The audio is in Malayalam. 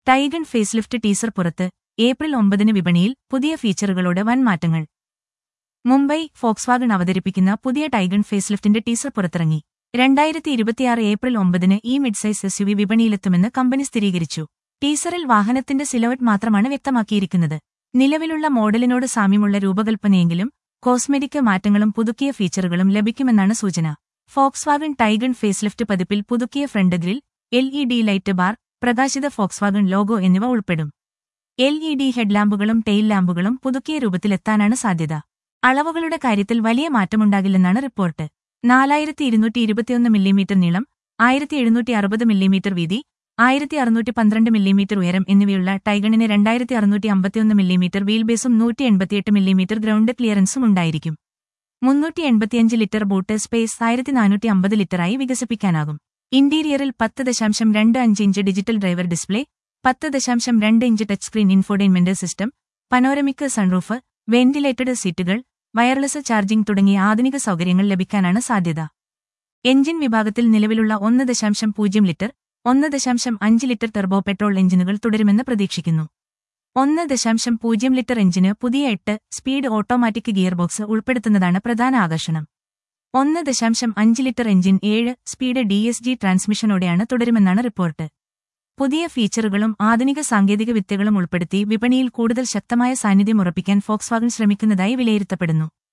ടൈഗൺ ഫേസ്ലിഫ്റ്റ് ടീസർ പുറത്ത് ഏപ്രിൽ ഒമ്പതിന് വിപണിയിൽ പുതിയ ഫീച്ചറുകളോടെ വൻ മാറ്റങ്ങൾ മുംബൈ ഫോക്സ്വാഗൺ അവതരിപ്പിക്കുന്ന പുതിയ ടൈഗൺ ഫേസ്ലിഫ്റ്റിന്റെ ടീസർ പുറത്തിറങ്ങി രണ്ടായിരത്തി ഇരുപത്തിയാറ് ഏപ്രിൽ ഒമ്പതിന് ഈ മിഡ്സൈസ് എസ് യു വി വിപണിയിലെത്തുമെന്ന് കമ്പനി സ്ഥിരീകരിച്ചു ടീസറിൽ വാഹനത്തിന്റെ സിലവറ്റ് മാത്രമാണ് വ്യക്തമാക്കിയിരിക്കുന്നത് നിലവിലുള്ള മോഡലിനോട് സാമ്യമുള്ള രൂപകൽപ്പനയെങ്കിലും കോസ്മെറ്റിക് മാറ്റങ്ങളും പുതുക്കിയ ഫീച്ചറുകളും ലഭിക്കുമെന്നാണ് സൂചന ഫോക്സ്വാഗൺ ടൈഗൺ ഫേസ്ലിഫ്റ്റ് പതിപ്പിൽ പുതുക്കിയ front grille L E D light bar പ്രകാശിത ഫോക്സ്വാഗൺ ലോഗോ എന്നിവ ഉൾപ്പെടും എൽ ഇ ഡി ഹെഡ്ലാമ്പുകളും ടെയിൽ ലാമ്പുകളും പുതുക്കിയ രൂപത്തിലെത്താനാണ് സാധ്യത അളവുകളുടെ കാര്യത്തിൽ വലിയ മാറ്റമുണ്ടാകില്ലെന്നാണ് റിപ്പോർട്ട് നാലായിരത്തി ഇരുന്നൂറ്റി ഇരുപത്തിയൊന്ന് മില്ലിമീറ്റർ നീളം ആയിരത്തി എഴുന്നൂറ്റി അറുപത് മില്ലിമീറ്റർ വീതി ആയിരത്തി അറുന്നൂറ്റി പന്ത്രണ്ട് മില്ലിമീറ്റർ ഉയരം എന്നിവയുള്ള ടൈഗണിന് രണ്ടായിരത്തി അറുന്നൂറ്റി അമ്പത്തിയൊന്ന് മില്ലിമീറ്റർ വീൽ ബേസും നൂറ്റി എൺപത്തിയെട്ട് മില്ലിമീറ്റർ ഗ്രൗണ്ട് ക്ലിയറൻസും ഉണ്ടായിരിക്കും മുന്നൂറ്റി എൺപത്തിയഞ്ച് ലിറ്റർ ബോട്ട് സ്പേസ് ആയിരത്തി നാനൂറ്റി അമ്പത് ലിറ്ററായി വികസിപ്പിക്കാനാകും ഇന്റീരിയറിൽ പത്ത് ദശാംശം രണ്ട് അഞ്ച് ഇഞ്ച് ഡിജിറ്റൽ ഡ്രൈവർ ഡിസ്പ്ലേ പത്ത് ദശാംശം രണ്ട് inch touch screen infotainment system panoramic sunroof ventilated സീറ്റുകൾ വയർലെസ് ചാർജിംഗ് തുടങ്ങിയ ആധുനിക സൗകര്യങ്ങൾ ലഭിക്കാനാണ് സാധ്യത എഞ്ചിൻ വിഭാഗത്തിൽ നിലവിലുള്ള ഒന്ന് ദശാംശം പൂജ്യം ലിറ്റർ ഒന്ന് ദശാംശം അഞ്ച് ലിറ്റർ ടെർബോ പെട്രോൾ എഞ്ചിനുകൾ തുടരുമെന്ന് പ്രതീക്ഷിക്കുന്നു ഒന്ന് ദശാംശം പൂജ്യം ലിറ്റർ എഞ്ചിന് പുതിയ എട്ട് സ്പീഡ് ഓട്ടോമാറ്റിക് ഗിയർബോക്സ് ഉൾപ്പെടുത്തുന്നതാണ് പ്രധാന ആകർഷണം ഒന്ന് ദശാംശം അഞ്ച് ലിറ്റർ എഞ്ചിൻ ഏഴ് സ്പീഡ് ഡി എസ് ജി ട്രാൻസ്മിഷനോടെയാണ് തുടരുമെന്നാണ് റിപ്പോർട്ട് പുതിയ ഫീച്ചറുകളും ആധുനിക സാങ്കേതിക വിദ്യകളും ഉൾപ്പെടുത്തി വിപണിയിൽ കൂടുതൽ ശക്തമായ സാന്നിധ്യം ഉറപ്പിക്കാൻ ഫോക്സ്വാഗൺ ശ്രമിക്കുന്നതായി വിലയിരുത്തപ്പെടുന്നു